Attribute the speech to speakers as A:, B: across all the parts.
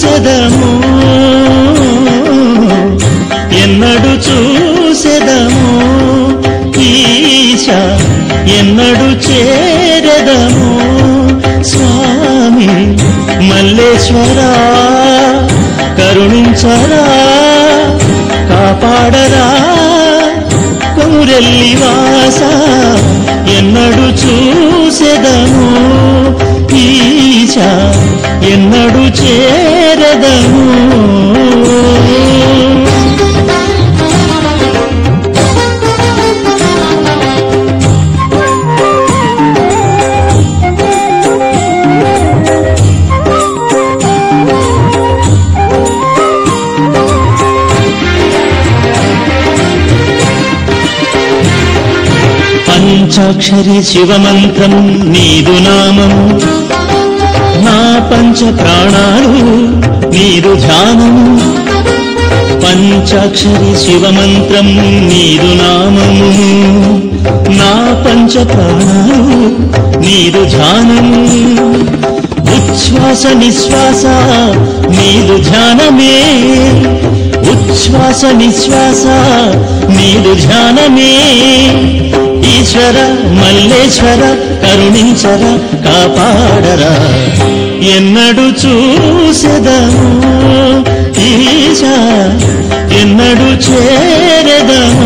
A: చూసెదము ఎన్నడు చూసెదము ఈశ ఎన్నడు చేరదము స్వామి మల్లేశ్వరా కరుణించరా కాపాడరా కౌరెల్లి వాస ఎన్నడు చూసెదము ఈశ ఎన్నడు చేరదము పంచాక్షరి శివమంత్రం నీదు నామం నా పంచ ప్రాణాలు నీదు ధ్యానము పంచాక్షరి శివమంత్రం నీదు నామము నా పంచ ప్రాణాలు నీదు ధ్యానము ఉచ్ఛ్వాస నిశ్వాస నీదు ధ్యానమే ఉచ్ఛ్వాస నిశ్వాస నీదు ధ్యానమే ఈశ్వర మల్లేశ్వర కరుణించర కాపాడరా ఎన్నడు చూసెదము ఈశ ఎన్నడు చేరదము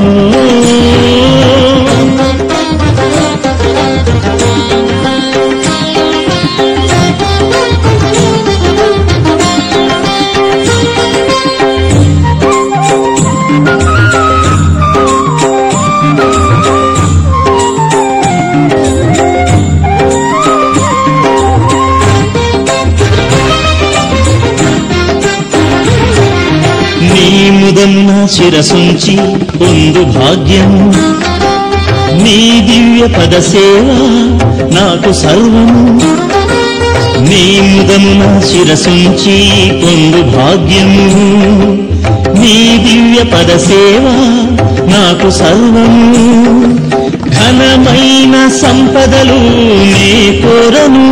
A: నీ ముదన్న శిరసుంచి పొందు భాగ్యం నీ దివ్య పద సేవ నాకు సర్వము నీ ముదమున శిరసుంచి పొందు భాగ్యము నీ దివ్య పద సేవ నాకు సర్వము ఘనమైన సంపదలు నే కోరను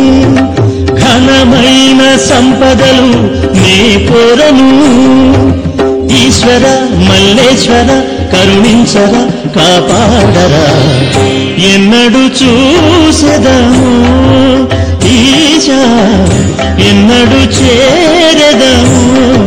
A: ఘనమైన సంపదలు నే కోరను ఈశ్వర మల్లేశ్వర కరుణించర కాపాడరా ఎన్నడు చూసెదము ఈశ ఎన్నడు చేరదము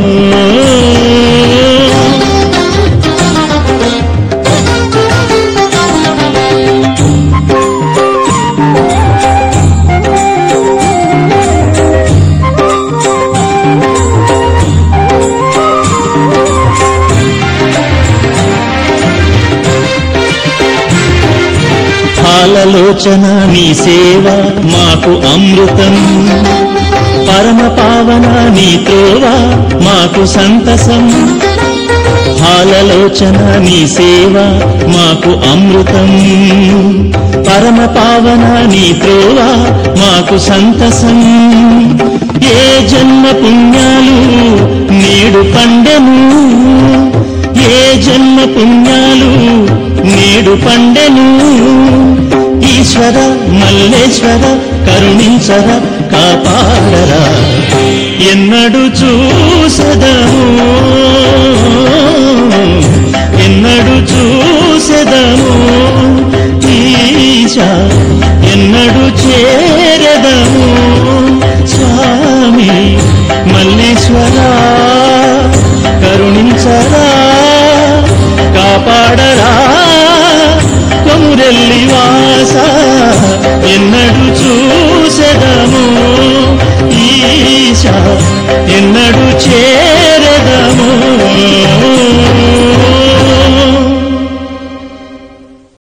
A: పాలలోచన నీ సేవ మాకు అమృతం పరమ పావన నీ త్రోవ మాకు సంతసం పాలలోచన నీ సేవ మాకు అమృతం పరమ పావన నీ త్రోవ మాకు సంతసం ఏ జన్మ పుణ్యాలు నేడు పండెను ఏ జన్మ పుణ్యాలు నేడు పండెను ఈశ్వర మల్లేశ్వర కరుణించర కాపాడరా ఎన్నడు చూసెదము ఎన్నడు చూసెదము ఈశ ఎన్నడు చేరదము స్వామి మల్లేశ్వరా కరుణించరా కాపాడరా కొమురెల్లి వాస ఎన్నడు చూసెదము ఈశ ఎన్నడు చే